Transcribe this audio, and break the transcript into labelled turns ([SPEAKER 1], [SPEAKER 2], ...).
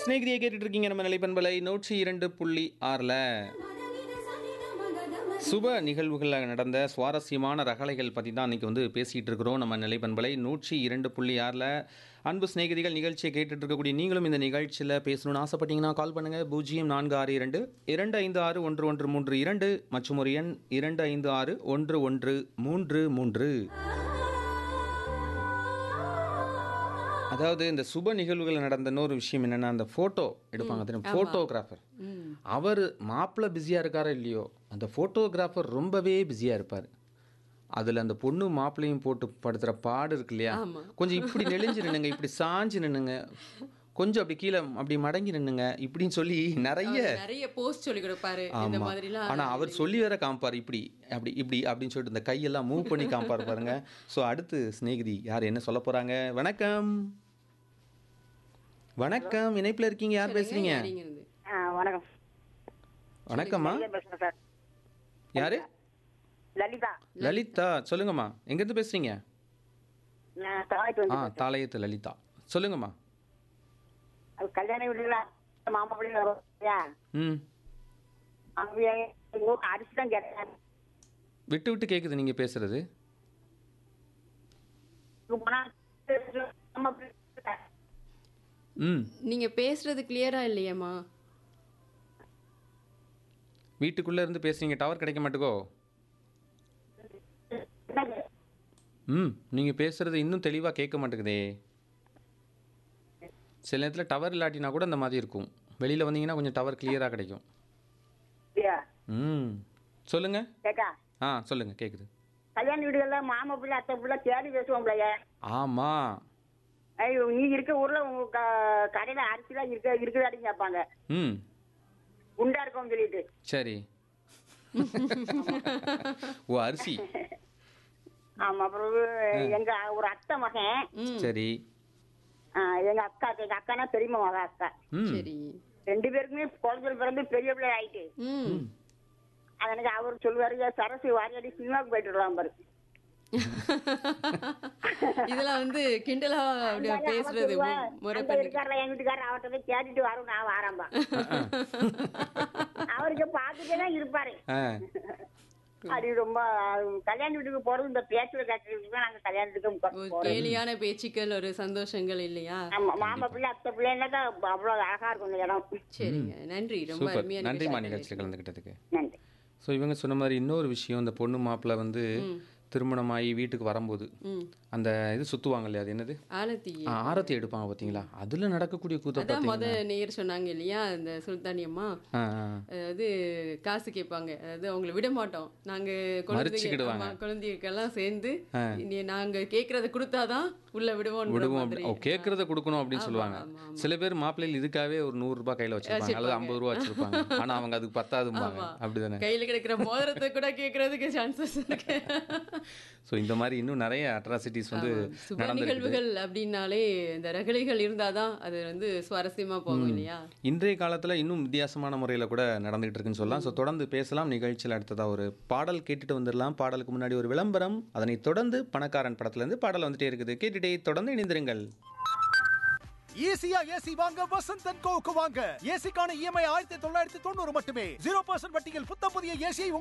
[SPEAKER 1] ஸ்நேகிதியை கேட்டுட்டு இருக்கீங்க நம்ம நிலைப்பண்பலை நூற்றி இரண்டு புள்ளி ஆறில் சுப நிகழ்வுகளில் நடந்த சுவாரஸ்யமான ரகளைகள் பற்றி தான் இன்றைக்கி வந்து பேசிகிட்டு இருக்கிறோம் நம்ம நிலைப்பண்பலை நூற்றி இரண்டு புள்ளி ஆறில் அன்பு சிநேகிதிகள் நிகழ்ச்சியை கேட்டுட்டு இருக்கக்கூடிய நீங்களும் இந்த நிகழ்ச்சியில் பேசணும்னு ஆசைப்பட்டீங்கன்னா கால் பண்ணுங்கள் பூஜ்ஜியம் நான்கு ஆறு இரண்டு இரண்டு ஐந்து ஆறு ஒன்று ஒன்று மூன்று இரண்டு மற்றும் ஒரு எண் இரண்டு ஐந்து ஆறு ஒன்று ஒன்று மூன்று மூன்று அதாவது இந்த சுப நிகழ்வுகள் நடந்த இன்னொரு விஷயம் என்னன்னா அந்த ஃபோட்டோ எடுப்பாங்க தெரியும் ஃபோட்டோகிராஃபர் அவர் மாப்பிள்ளை பிஸியாக இருக்காரோ இல்லையோ அந்த ஃபோட்டோகிராஃபர் ரொம்பவே பிஸியாக இருப்பார் அதில் அந்த பொண்ணு மாப்பிள்ளையும் போட்டு படுத்துகிற பாடு இருக்கு இல்லையா கொஞ்சம் இப்படி நெளிஞ்சு நின்னுங்க இப்படி சாஞ்சு நின்னுங்க கொஞ்சம் அப்படி கீழே அப்படி மடங்கி நின்னுங்க இப்படின்னு சொல்லி நிறைய
[SPEAKER 2] நிறைய போஸ்ட் சொல்லி கொடுப்பாரு இந்த
[SPEAKER 1] ஆமா
[SPEAKER 2] மாதிரிலாம்
[SPEAKER 1] ஆனா அவர் சொல்லி வேற காமிப்பார் இப்படி அப்படி இப்படி அப்படின்னு சொல்லிட்டு இந்த கையெல்லாம் மூவ் பண்ணி காமிப்பார் பாருங்க ஸோ அடுத்து சிநேகிதி யார் என்ன சொல்ல போறாங்க வணக்கம் வணக்கம் இணைப்புல இருக்கீங்க யார் பேசுறீங்க
[SPEAKER 2] அப்படிங்கிறது
[SPEAKER 3] ஆ வணக்கம்
[SPEAKER 1] வணக்கம்மா
[SPEAKER 3] லலிதா பேசுறேன் சார்
[SPEAKER 1] யாரு
[SPEAKER 3] லலிதா
[SPEAKER 1] லலிதா சொல்லுங்கம்மா எங்கேருந்து பேசுறீங்க
[SPEAKER 3] நான் தாய்க்கு
[SPEAKER 1] ஆ
[SPEAKER 3] வந்து
[SPEAKER 1] தாளையத்து லலிதா சொல்லுங்கம்மா
[SPEAKER 3] அது கல்யாண வீடுல மாமா பிள்ளை வருவாங்க
[SPEAKER 1] ம்
[SPEAKER 3] அவங்க எங்க ஊருக்கு அரிசி தான் கேட்டேன்
[SPEAKER 1] விட்டு விட்டு கேட்குது நீங்க பேசுறது
[SPEAKER 3] இங்க போனா நம்ம பிள்ளை
[SPEAKER 1] ம்
[SPEAKER 2] நீங்க பேசுறது கிளியரா இல்லையேம்மா
[SPEAKER 1] வீட்டுக்குள்ளே இருந்து பேசுறீங்க டவர் கிடைக்க மாட்டுக்கோ ம் நீங்கள் பேசுகிறது இன்னும் தெளிவாக கேட்க மாட்டேங்குதே சில நேரத்தில் டவர் இல்லாட்டினா கூட இந்த மாதிரி இருக்கும் வெளியில் வந்தீங்கன்னா கொஞ்சம் டவர் கிளியராக கிடைக்கும்
[SPEAKER 3] இல்லையா?
[SPEAKER 1] ம் சொல்லுங்கள்
[SPEAKER 3] கேக்கா
[SPEAKER 1] ஆ சொல்லுங்கள் கேட்குது
[SPEAKER 3] கல்யாண வீடுகள்ல மாமா பிள்ளை அத்தை பிள்ளை தேடி பேசுவோம்லையே
[SPEAKER 1] ஆமாம்
[SPEAKER 3] ஐயோ நீ இருக்க ஊர்ல உங்க க- கடையில அரிசி தான் இருக்க இருக்குதாடின்னு கேட்பாங்க
[SPEAKER 1] ம்
[SPEAKER 3] குண்டா இருக்கோம்னு சொல்லிட்டு
[SPEAKER 1] சரி ஓ அரிசி
[SPEAKER 3] ஆமா அப்புறம் எங்க ஒரு அத்தை மகன்
[SPEAKER 1] சரி
[SPEAKER 3] ஆ, எங்க அக்கா எங்க அக்கானா பெரியம்மா மக அக்கா
[SPEAKER 1] ம்
[SPEAKER 2] சரி
[SPEAKER 3] ரெண்டு பேருக்குமே குழந்தைகள் பிறந்து பெரிய பிள்ளை ஆயிட்டு
[SPEAKER 2] ம்
[SPEAKER 3] அதனால அவர் சொல்லுவாரு "ஏன் சரசு வாரியாடி சினிமாவுக்கு போயிட்டு வரலாம் பாரு
[SPEAKER 2] இதெல்லாம் வந்து கிண்டலா அப்படி
[SPEAKER 3] அவன்
[SPEAKER 2] பேசுறது
[SPEAKER 3] சொல்லுவா,
[SPEAKER 2] மு- முறை
[SPEAKER 3] அந்த
[SPEAKER 2] பண்ணி
[SPEAKER 3] இருக்காருல என் வீட்டுக்காரர் அவர்கிட்ட போய் கேட்டுட்டு வரும் நான் வாரம்பா அவருக்கு பார்த்துட்டே தான் இருப்பாரு
[SPEAKER 1] ஆ
[SPEAKER 3] அது ரொம்ப கல்யாண வீட்டுக்கு போறது இந்த பேச்சுல கேட்டுட்டு நாங்க கல்யாண வீட்டுக்கு
[SPEAKER 2] ஒரு
[SPEAKER 3] போறோம்
[SPEAKER 2] கேலியான பேச்சுக்கள் ஒரு சந்தோஷங்கள் இல்லையா
[SPEAKER 3] ஆமா மாமா பிள்ளை அத்தை பிள்ளைன்னா தான் அவ்வளவு அழகா இருக்கும் இந்த இடம்
[SPEAKER 2] சரிங்க நன்றி ரொம்ப
[SPEAKER 1] சூப்பர்
[SPEAKER 2] அருமையான
[SPEAKER 1] நன்றிம்மா
[SPEAKER 2] நிகழ்ச்சி.
[SPEAKER 1] நிகழ்ச்சியில் கலந்துக்கிட்டதுக்கு
[SPEAKER 3] நன்றி
[SPEAKER 1] ஸோ இவங்க சொன்ன மாதிரி இன்னொரு விஷயம் இந்த பொண்ணு மாப்பிள்ளை வந்து திருமணமாகி வீட்டுக்கு வரும்போது
[SPEAKER 2] ம்
[SPEAKER 1] அந்த இது சுற்றுவாங்க இல்லையா அது என்னது
[SPEAKER 2] ஆரத்தி
[SPEAKER 1] ஆ, ஆரத்தி எடுப்பாங்க பார்த்தீங்களா அதில் நடக்கக்கூடிய கூத்த
[SPEAKER 2] அதான்
[SPEAKER 1] பார்த்தீங்கன்னா
[SPEAKER 2] முத நேயர் சொன்னாங்க இல்லையா இந்த சுல்தானி அம்மா
[SPEAKER 1] ஆ, ஆ.
[SPEAKER 2] அதாவது காசு கேட்பாங்க அதாவது அவங்கள விட மாட்டோம் நாங்க
[SPEAKER 1] மறிச்சுக்கிடுவாங்க.
[SPEAKER 2] குழந்தைங்க ஆமா, குழந்தைகளுக்கெல்லாம் சேர்ந்து இனி நாங்க கேக்குறத கொடுத்தாதான் உள்ள விடுவோம்
[SPEAKER 1] விடுவோம் அப்படி ஓ கேட்குறத கொடுக்கணும் அப்படின்னு சொல்லுவாங்க சில பேர் மாப்பிள்ளைகள் இதுக்காகவே ஒரு நூறு ரூபாய் கையில் வச்சிருப்பாங்க அல்லது ஐம்பது ரூபா வச்சிருப்பாங்க ஆனால் அவங்க அதுக்கு பத்தாதும்பாங்க அப்படிதானே
[SPEAKER 2] கையில கிடைக்கிற மோதிரத்தை கூட கேக்குறதுக்கு சான்சஸ் இருக்கு
[SPEAKER 1] ஸோ இந்த மாதிரி இன்னும் நிறைய அட்ராசிட்டிஸ் வந்து
[SPEAKER 2] சுப
[SPEAKER 1] நடந்திருக்கு
[SPEAKER 2] நிகழ்வுகள் அப்படின்னாலே இந்த ரகளைகள் இருந்தாதான் அது வந்து சுவாரஸ்யமா போகும் இல்லையா
[SPEAKER 1] இன்றைய காலத்தில் இன்னும் வித்தியாசமான முறையில் கூட நடந்துகிட்டு இருக்குன்னு சொல்லலாம் ஸோ தொடர்ந்து பேசலாம் நிகழ்ச்சியில் அடுத்ததாக ஒரு பாடல் கேட்டுட்டு வந்துடலாம் பாடலுக்கு முன்னாடி ஒரு விளம்பரம் அதனைத் தொடர்ந்து பணக்காரன் படத்துலேருந்து பாடல் வந்துட்டே இருக்குது கேட்டுட்டே தொடர்ந்து இணைந்திருங்கள்
[SPEAKER 4] ஈஸியா ஏசி வாங்க வசந்த் அண்ட் கோவுக்கு வாங்க ஏசிக்கான இஎம்ஐ ஆயிரத்தி தொள்ளாயிரத்தி தொண்ணூறு மட்டுமே ஜீரோ பர்சன்ட் வட்டியில் புத்த புதிய ஏசியை